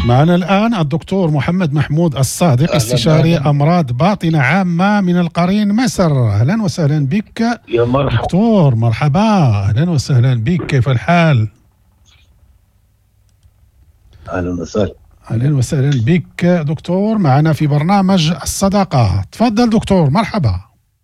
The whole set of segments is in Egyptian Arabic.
معنا الآن الدكتور محمد محمود الصادق استشاري أمراض باطنة عامة من القرين مصر أهلا وسهلا بك يا مرحبا دكتور مرحبا أهلا وسهلا بك كيف الحال اهلا وسهلا أهلا وسهلا بك دكتور معنا في برنامج الصداقة تفضل دكتور مرحبا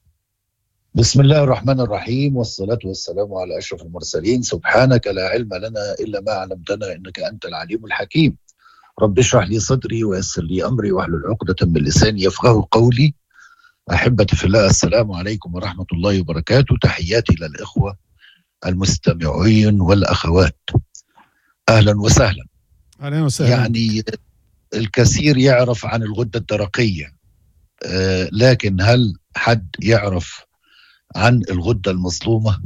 بسم الله الرحمن الرحيم والصلاة والسلام على أشرف المرسلين سبحانك لا علم لنا إلا ما علمتنا إنك أنت العليم الحكيم رب اشرح لي صدري ويسر لي أمري واحلل عقدة من لساني يفقه قولي أحبتي في الله السلام عليكم ورحمة الله وبركاته تحياتي للإخوة المستمعين والأخوات أهلا وسهلا أهلا وسهلا يعني الكثير يعرف عن الغدة الدرقية آه، لكن هل حد يعرف عن الغدة المظلومة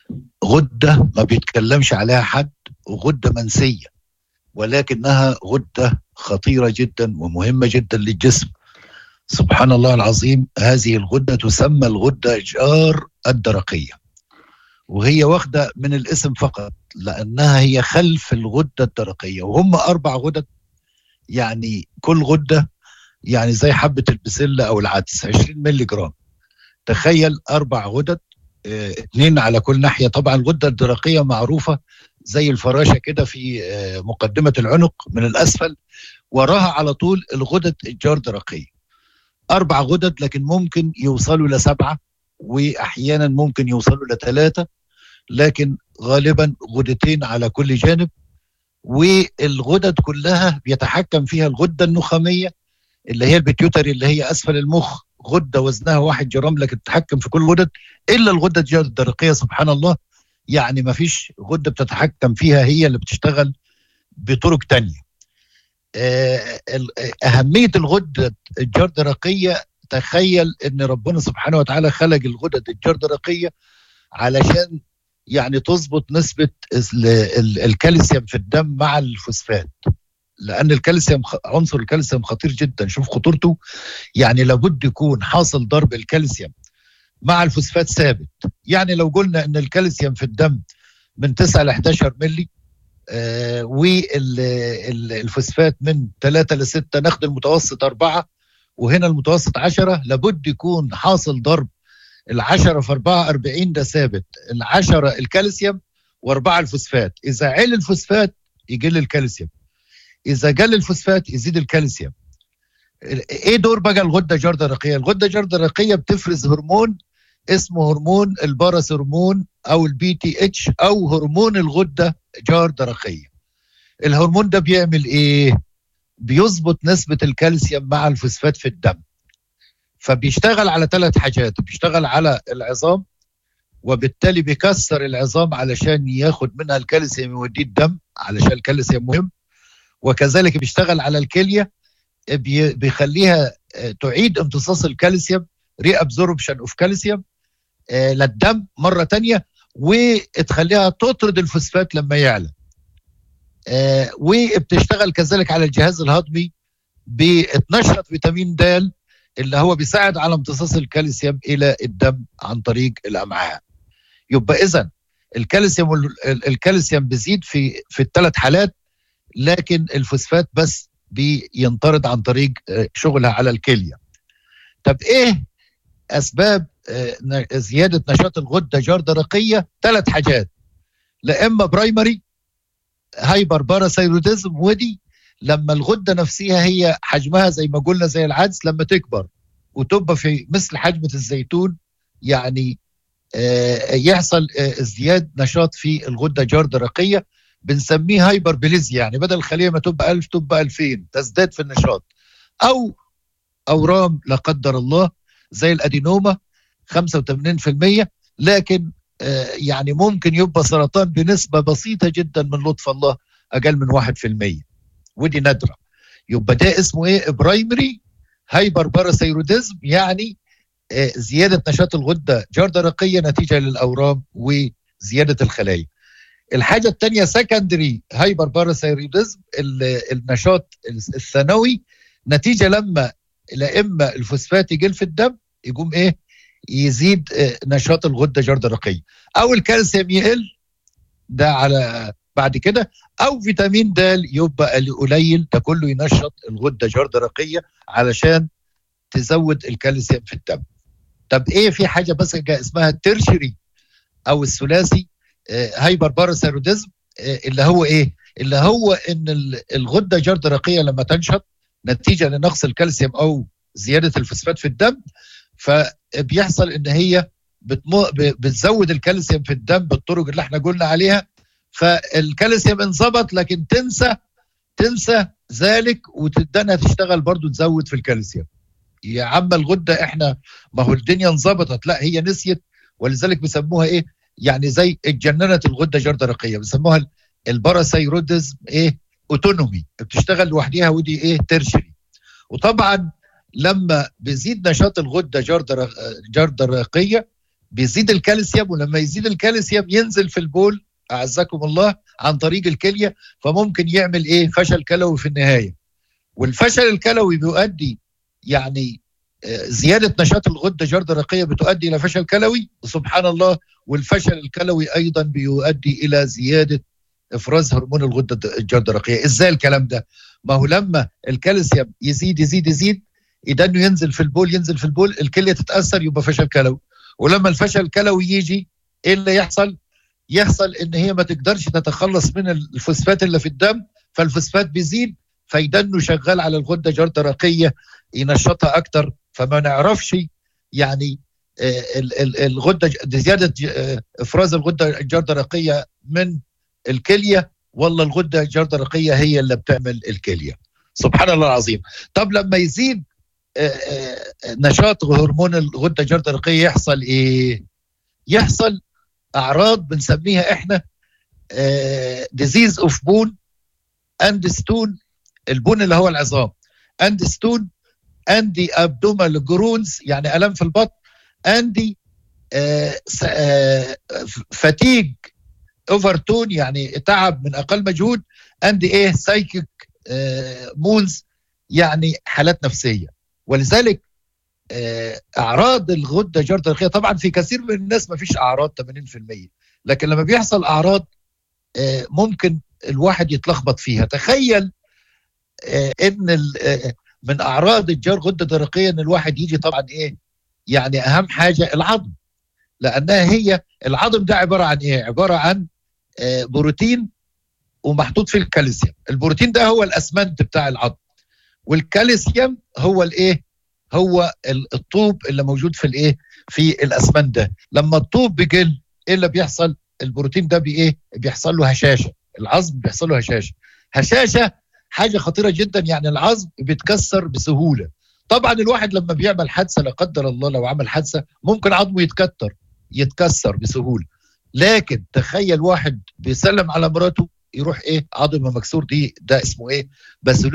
غدة ما بيتكلمش عليها حد وغدة منسية ولكنها غدة خطيرة جدا ومهمة جدا للجسم سبحان الله العظيم هذه الغدة تسمى الغدة جار الدرقية وهي واخدة من الاسم فقط لأنها هي خلف الغدة الدرقية وهم أربع غدد يعني كل غدة يعني زي حبة البسلة أو العدس 20 ملي جرام تخيل أربع غدد اه، اثنين على كل ناحية طبعا الغدة الدرقية معروفة زي الفراشة كده في اه، مقدمة العنق من الأسفل وراها على طول الغدد الجار درقية أربع غدد لكن ممكن يوصلوا لسبعة وأحيانا ممكن يوصلوا لثلاثة لكن غالبا غدتين على كل جانب والغدد كلها بيتحكم فيها الغدة النخامية اللي هي البيتيوتري اللي هي أسفل المخ غدة وزنها واحد جرام لكن تتحكم في كل الغدد إلا الغدة الجار الدرقية سبحان الله يعني ما فيش غدة بتتحكم فيها هي اللي بتشتغل بطرق تانية آه، ال- آه، أهمية الغدة الجردرقية تخيل ان ربنا سبحانه وتعالى خلق الغدد الجردرقية علشان يعني تظبط نسبة ال- ال- الكالسيوم في الدم مع الفوسفات لأن الكالسيوم خ- عنصر الكالسيوم خطير جدا شوف خطورته يعني لابد يكون حاصل ضرب الكالسيوم مع الفوسفات ثابت يعني لو قلنا ان الكالسيوم في الدم من 9 ل 11 ملي آه والفوسفات من 3 ل 6 ناخد المتوسط 4 وهنا المتوسط 10 لابد يكون حاصل ضرب ال10 في 4 40 ده ثابت ال10 الكالسيوم و4 الفوسفات اذا عل الفوسفات يقل الكالسيوم اذا قل الفوسفات يزيد الكالسيوم ايه دور بقى الغده الجردرقيه الغده الجردرقيه بتفرز هرمون اسمه هرمون البارس هرمون او البي تي اتش او هرمون الغده جردرقيه الهرمون ده بيعمل ايه بيظبط نسبه الكالسيوم مع الفوسفات في الدم فبيشتغل على ثلاث حاجات بيشتغل على العظام وبالتالي بيكسر العظام علشان ياخد منها الكالسيوم يوديه الدم علشان الكالسيوم مهم وكذلك بيشتغل على الكليه بي- بيخليها آه، تعيد امتصاص الكالسيوم ري ابزوربشن اوف كالسيوم للدم مره تانية وتخليها تطرد الفوسفات لما يعلى آه، وبتشتغل كذلك على الجهاز الهضمي بتنشط فيتامين د اللي هو بيساعد على امتصاص الكالسيوم الى الدم عن طريق الامعاء يبقى اذا الكالسيوم وال- ال- الكالسيوم بيزيد في في الثلاث حالات لكن الفوسفات بس بينطرد عن طريق آه، شغلها على الكليه طب ايه اسباب آه، ن- زياده نشاط الغده جردرقيه ثلاث حاجات لا اما برايمري هايبر باراثايروديزم ودي لما الغده نفسها هي حجمها زي ما قلنا زي العدس لما تكبر وتبقى في مثل حجمه الزيتون يعني آه، يحصل آه، ازدياد نشاط في الغده الجردرقيه بنسميه هايبر بليزيا يعني بدل الخليه ما تبقى 1000 تبقى 2000 تزداد في النشاط او اورام لا قدر الله زي الادينوما 85% لكن آه، يعني ممكن يبقى سرطان بنسبه بسيطه جدا من لطف الله اقل من 1% ودي نادره يبقى ده اسمه ايه برايمري هايبر باراثايروديزم يعني آه، زياده نشاط الغده جردرقيه نتيجه للاورام وزياده الخلايا الحاجه الثانيه سكندري هايبر باراثايروديزم النشاط الثانوي نتيجه لما لا اما الفوسفات يقل في الدم يقوم ايه يزيد آه، نشاط الغده جردرقيه او الكالسيوم يقل ده على بعد كده او فيتامين د يبقى قليل ده كله ينشط الغده الجردرقيه علشان تزود الكالسيوم في الدم طب ايه في حاجه بس اسمها الترشري او الثلاثي هايبر باراثيروديزم اللي هو ايه اللي هو ان الغده الجردرقيه لما تنشط نتيجه لنقص الكالسيوم او زياده الفوسفات في الدم فبيحصل ان هي بتمو... بتزود الكالسيوم في الدم بالطرق اللي احنا قلنا عليها فالكالسيوم انظبط لكن تنسى تنسى ذلك وتدنا تشتغل برضو تزود في الكالسيوم يا عم الغده احنا ما هو الدنيا انظبطت لا هي نسيت ولذلك بيسموها ايه يعني زي اتجننت الغده الجردرقيه بيسموها الباراسيروديزم ايه اوتونومي بتشتغل لوحديها ودي ايه ترشري وطبعا لما بيزيد نشاط الغده جردرقيه بيزيد الكالسيوم ولما يزيد الكالسيوم ينزل في البول اعزكم الله عن طريق الكليه فممكن يعمل ايه فشل كلوي في النهايه والفشل الكلوي بيؤدي يعني زياده نشاط الغده الجردرقيه بتؤدي الى فشل كلوي سبحان الله والفشل الكلوي ايضا بيؤدي الى زياده افراز هرمون الغده الجردرقيه ازاي الكلام ده ما هو لما الكالسيوم يزيد يزيد يزيد اذا انه ينزل في البول ينزل في البول الكليه تتاثر يبقى فشل كلوي ولما الفشل الكلوي يجي ايه اللي يحصل يحصل ان هي ما تقدرش تتخلص من الفوسفات اللي في الدم فالفوسفات بيزيد فيدنه شغال على الغده الجردرقيه ينشطها اكتر فما نعرفش يعني الغده زياده افراز الغده الجردرقيه من الكليه ولا الغده الجردرقيه هي اللي بتعمل الكليه سبحان الله العظيم طب لما يزيد نشاط هرمون الغده الجردرقيه يحصل ايه يحصل اعراض بنسميها احنا ديزيز اوف بون اند ستون البون اللي هو العظام اند ستون اندي ابدومال جرونز يعني الام في البطن اندي فتيج اوفرتون يعني تعب من اقل مجهود اندي ايه سايكيك مونز يعني حالات نفسيه ولذلك اعراض الغده الجردرقيه طبعا في كثير من الناس ما فيش اعراض 80% لكن لما بيحصل اعراض ممكن الواحد يتلخبط فيها تخيل ان من اعراض الغده الدرقيه ان الواحد يجي طبعا ايه يعني اهم حاجه العظم لانها هي العظم ده عباره عن ايه عباره عن بروتين ومحطوط فيه الكالسيوم البروتين ده هو الاسمنت بتاع العظم والكالسيوم هو الايه هو الطوب اللي موجود في الايه في الاسمنت ده لما الطوب بيقل ايه اللي بيحصل البروتين ده بايه بيحصل له هشاشه العظم بيحصل له هشاشه هشاشه حاجه خطيره جدا يعني العظم بيتكسر بسهوله طبعا الواحد لما بيعمل حادثه لا قدر الله لو عمل حادثه ممكن عظمه يتكتر يتكسر بسهوله لكن تخيل واحد بيسلم على مراته يروح ايه عظمه مكسور دي ده اسمه ايه بس